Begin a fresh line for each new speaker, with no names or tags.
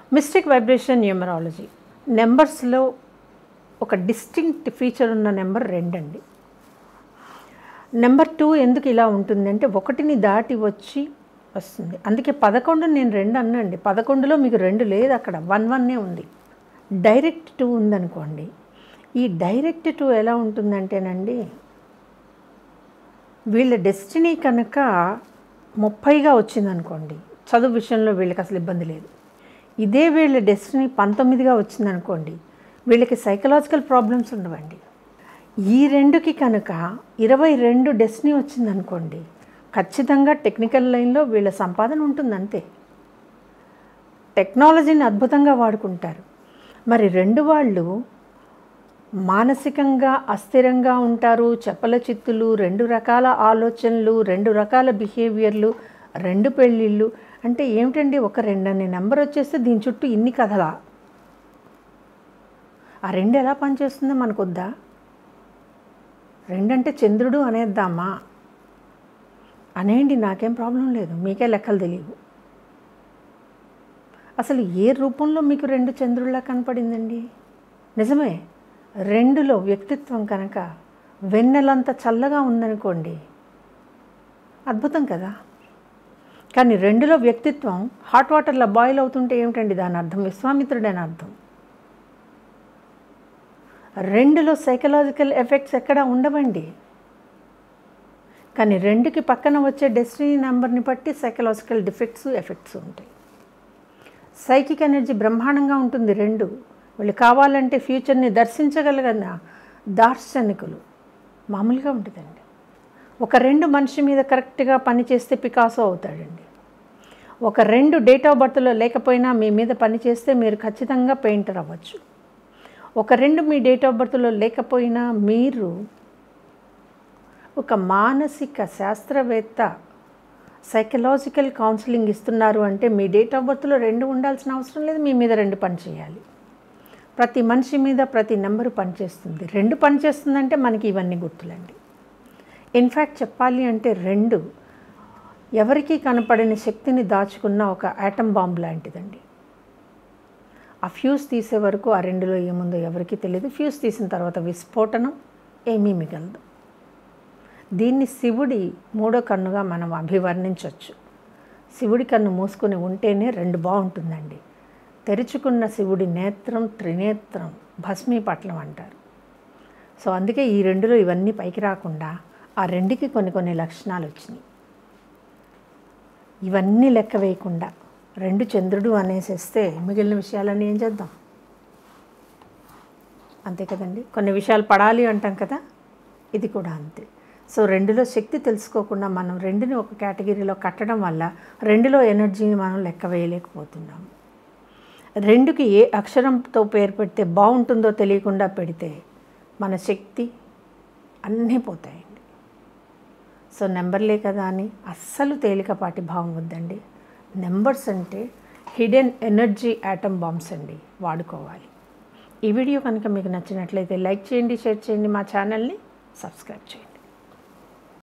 mystic vibration numerology నెంబర్స్లో ఒక distinct feature ఉన్న నెంబర్ రెండండి నెంబర్ టూ ఎందుకు ఇలా ఉంటుందంటే ఒకటిని దాటి వచ్చి వస్తుంది అందుకే పదకొండు నేను రెండు అన్నండి పదకొండులో మీకు రెండు లేదు అక్కడ వన్ వన్నే ఉంది డైరెక్ట్ టూ ఉందనుకోండి ఈ డైరెక్ట్ టూ ఎలా ఉంటుందంటేనండి వీళ్ళ డెస్టినీ కనుక ముప్పైగా వచ్చిందనుకోండి చదువు విషయంలో వీళ్ళకి అసలు ఇబ్బంది లేదు ఇదే వీళ్ళ డెస్టినీ పంతొమ్మిదిగా వచ్చిందనుకోండి వీళ్ళకి సైకలాజికల్ ప్రాబ్లమ్స్ ఉండవండి ఈ రెండుకి కనుక ఇరవై రెండు డెస్టినీ వచ్చిందనుకోండి ఖచ్చితంగా టెక్నికల్ లైన్లో వీళ్ళ సంపాదన ఉంటుంది అంతే టెక్నాలజీని అద్భుతంగా వాడుకుంటారు మరి రెండు వాళ్ళు మానసికంగా అస్థిరంగా ఉంటారు చెప్పల చిత్తులు రెండు రకాల ఆలోచనలు రెండు రకాల బిహేవియర్లు రెండు పెళ్ళిళ్ళు అంటే ఏమిటండి ఒక రెండన్ని నెంబర్ వచ్చేస్తే దీని చుట్టూ ఇన్ని కథలా ఆ రెండు ఎలా పనిచేస్తుందో మనకొద్దా రెండంటే చంద్రుడు అనేద్దామా అనేయండి నాకేం ప్రాబ్లం లేదు మీకే లెక్కలు తెలియవు అసలు ఏ రూపంలో మీకు రెండు చంద్రుల్లా కనపడిందండి నిజమే రెండులో వ్యక్తిత్వం కనుక వెన్నెలంత చల్లగా ఉందనుకోండి అద్భుతం కదా కానీ రెండులో వ్యక్తిత్వం హాట్ వాటర్లో బాయిల్ అవుతుంటే ఏమిటండి దాని అర్థం విశ్వామిత్రుడని అర్థం రెండులో సైకలాజికల్ ఎఫెక్ట్స్ ఎక్కడా ఉండవండి కానీ రెండుకి పక్కన వచ్చే డెస్టినీ నెంబర్ని బట్టి సైకలాజికల్ డిఫెక్ట్స్ ఎఫెక్ట్స్ ఉంటాయి సైకిక్ ఎనర్జీ బ్రహ్మాండంగా ఉంటుంది రెండు వీళ్ళు కావాలంటే ఫ్యూచర్ని దర్శించగలిగిన దార్శనికులు మామూలుగా ఉంటుందండి ఒక రెండు మనిషి మీద కరెక్ట్గా పనిచేస్తే పికాసో అవుతాడండి ఒక రెండు డేట్ ఆఫ్ బర్త్లో లేకపోయినా మీ మీద పనిచేస్తే మీరు ఖచ్చితంగా పెయింటర్ అవ్వచ్చు ఒక రెండు మీ డేట్ ఆఫ్ బర్త్లో లేకపోయినా మీరు ఒక మానసిక శాస్త్రవేత్త సైకలాజికల్ కౌన్సిలింగ్ ఇస్తున్నారు అంటే మీ డేట్ ఆఫ్ బర్త్లో రెండు ఉండాల్సిన అవసరం లేదు మీ మీద రెండు పని చేయాలి ప్రతి మనిషి మీద ప్రతి నెంబరు పనిచేస్తుంది రెండు పనిచేస్తుందంటే మనకి ఇవన్నీ గుర్తులండి ఇన్ఫ్యాక్ట్ చెప్పాలి అంటే రెండు ఎవరికీ కనపడని శక్తిని దాచుకున్న ఒక యాటమ్ బాంబ్ లాంటిదండి ఆ ఫ్యూజ్ తీసే వరకు ఆ రెండులో ఏముందో ఎవరికీ తెలియదు ఫ్యూజ్ తీసిన తర్వాత విస్ఫోటనం ఏమీ మిగలదు దీన్ని శివుడి మూడో కన్నుగా మనం అభివర్ణించవచ్చు శివుడి కన్ను మూసుకొని ఉంటేనే రెండు బాగుంటుందండి తెరుచుకున్న శివుడి నేత్రం త్రినేత్రం భస్మీపట్లం అంటారు సో అందుకే ఈ రెండులో ఇవన్నీ పైకి రాకుండా ఆ రెండుకి కొన్ని కొన్ని లక్షణాలు వచ్చినాయి ఇవన్నీ లెక్క వేయకుండా రెండు చంద్రుడు అనేసేస్తే మిగిలిన విషయాలన్నీ ఏం చేద్దాం అంతే కదండి కొన్ని విషయాలు పడాలి అంటాం కదా ఇది కూడా అంతే సో రెండులో శక్తి తెలుసుకోకుండా మనం రెండుని ఒక కేటగిరీలో కట్టడం వల్ల రెండులో ఎనర్జీని మనం లెక్క వేయలేకపోతున్నాము రెండుకి ఏ అక్షరంతో పేరు పెడితే బాగుంటుందో తెలియకుండా పెడితే మన శక్తి అన్నీ పోతాయండి సో నెంబర్లే కదా అని అస్సలు తేలికపాటి భావం వద్దండి నెంబర్స్ అంటే హిడెన్ ఎనర్జీ యాటమ్ బాంబ్స్ అండి వాడుకోవాలి ఈ వీడియో కనుక మీకు నచ్చినట్లయితే లైక్ చేయండి షేర్ చేయండి మా ఛానల్ని సబ్స్క్రైబ్ చేయండి